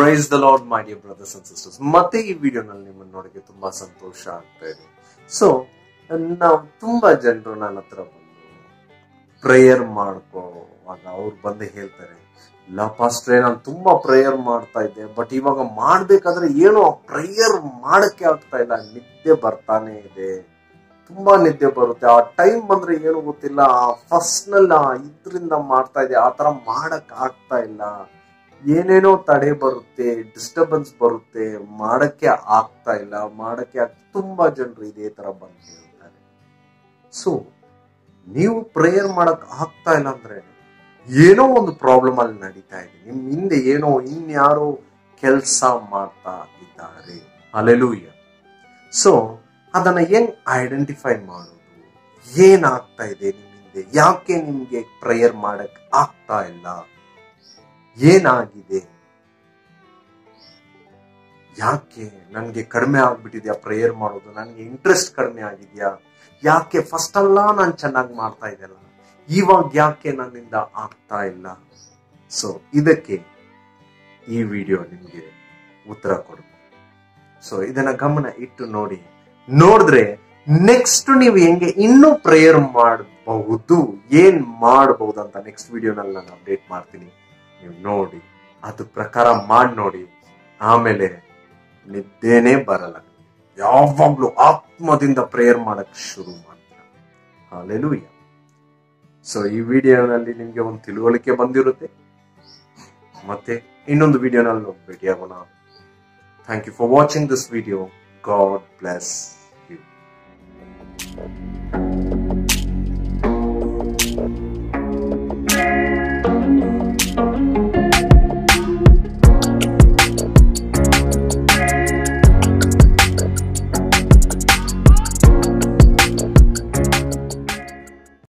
price the lord my dear brothers and sisters ಮತ್ತೆ ಈ ವಿಡಿಯೋನಲ್ಲಿ ನಿಮ್ಮನ್ನು ನೋಡಕ್ಕೆ ತುಂಬಾ ಸಂತೋಷ ಆಗ್ತಾ ಇದೆ ಸೊ ನಾವು ತುಂಬಾ ಜನರು ನನ್ನ ಹತ್ರ ಬಂದು ಪ್ರೇಯರ್ ಮಾಡ್ಕೋವಾಗ ಅವ್ರು ಬಂದು ಹೇಳ್ತಾರೆ ಇಲ್ಲ ಪಾಸ್ಟ್ರೆ ನಾನು ತುಂಬಾ ಪ್ರೇಯರ್ ಮಾಡ್ತಾ ಇದ್ದೆ ಬಟ್ ಇವಾಗ ಮಾಡ್ಬೇಕಾದ್ರೆ ಏನೋ ಪ್ರೇಯರ್ ಮಾಡಕ್ಕೆ ಆಗ್ತಾ ಇಲ್ಲ ನಿದ್ದೆ ಬರ್ತಾನೆ ಇದೆ ತುಂಬಾ ನಿದ್ದೆ ಬರುತ್ತೆ ಆ ಟೈಮ್ ಬಂದ್ರೆ ಏನು ಗೊತ್ತಿಲ್ಲ ಆ ಫಸ್ಟ್ ನಲ್ಲಿ ಆ ಇದ್ರಿಂದ ಮಾಡ್ತಾ ಇದೆ ಆ ತರ ಮಾಡಕ್ ಆಗ್ತಾ ಇಲ್ಲ ಏನೇನೋ ತಡೆ ಬರುತ್ತೆ ಡಿಸ್ಟರ್ಬೆನ್ಸ್ ಬರುತ್ತೆ ಮಾಡಕ್ಕೆ ಆಗ್ತಾ ಇಲ್ಲ ಮಾಡಕ್ಕೆ ಆಗ್- ತುಂಬಾ ಜನರು ಇದೇ ತರ ಬಂದು ಹೇಳ್ತಾರೆ ಸೊ ನೀವು ಪ್ರೇಯರ್ ಮಾಡಕ್ ಆಗ್ತಾ ಇಲ್ಲ ಅಂದ್ರೆ ಏನೋ ಒಂದು ಪ್ರಾಬ್ಲಮ್ ಅಲ್ಲಿ ನಡೀತಾ ಇದೆ ನಿಮ್ ಹಿಂದೆ ಏನೋ ಇನ್ಯಾರೋ ಕೆಲಸ ಮಾಡ್ತಾ ಇದ್ದಾರೆ ಅಲೆಲೂಯ್ಯ ಸೊ ಅದನ್ನ ಹೆಂಗ್ ಐಡೆಂಟಿಫೈ ಮಾಡೋದು ಏನಾಗ್ತಾ ಇದೆ ನಿಮ್ ಹಿಂದೆ ಯಾಕೆ ನಿಮ್ಗೆ ಪ್ರೇಯರ್ ಮಾಡಕ್ ಆಗ್ತಾ ಇಲ್ಲ ಏನಾಗಿದೆ ಯಾಕೆ ನನ್ಗೆ ಕಡಿಮೆ ಆಗ್ಬಿಟ್ಟಿದ್ಯಾ ಪ್ರೇಯರ್ ಮಾಡೋದು ನನ್ಗೆ ಇಂಟ್ರೆಸ್ಟ್ ಕಡಿಮೆ ಆಗಿದ್ಯಾ ಯಾಕೆ ಫಸ್ಟ್ ಅಲ್ಲ ನಾನು ಚೆನ್ನಾಗಿ ಮಾಡ್ತಾ ಇದ್ದಲ್ಲ ಇವಾಗ ಯಾಕೆ ನನ್ನಿಂದ ಆಗ್ತಾ ಇಲ್ಲ ಸೊ ಇದಕ್ಕೆ ಈ ವಿಡಿಯೋ ನಿಮ್ಗೆ ಉತ್ತರ ಕೊಡು ಸೊ ಇದನ್ನ ಗಮನ ಇಟ್ಟು ನೋಡಿ ನೋಡಿದ್ರೆ ನೆಕ್ಸ್ಟ್ ನೀವು ಹೆಂಗೆ ಇನ್ನೂ ಪ್ರೇಯರ್ ಮಾಡಬಹುದು ಏನ್ ಮಾಡಬಹುದು ಅಂತ ನೆಕ್ಸ್ಟ್ ವಿಡಿಯೋನಲ್ಲಿ ನಾನು ಅಪ್ಡೇಟ್ ಮಾಡ್ತೀನಿ ನೀವು ನೋಡಿ ಅದ್ರ ಪ್ರಕಾರ ಮಾಡಿ ನೋಡಿ ಆಮೇಲೆ ನಿದ್ದೆನೇ ಬರಲ್ಲ ಯಾವಾಗ್ಲೂ ಆತ್ಮದಿಂದ ಪ್ರೇಯರ್ ಮಾಡಕ್ ಶುರು ಮಾಡ್ತೀರ ಹಾಲೆಲೂಯ್ಯ ಸೊ ಈ ವಿಡಿಯೋನಲ್ಲಿ ನಿಮ್ಗೆ ಒಂದು ತಿಳುವಳಿಕೆ ಬಂದಿರುತ್ತೆ ಮತ್ತೆ ಇನ್ನೊಂದು ವಿಡಿಯೋನಲ್ಲಿ ನಾವು ಭೇಟಿಯಾಗೋಣ thank you for watching this video God bless you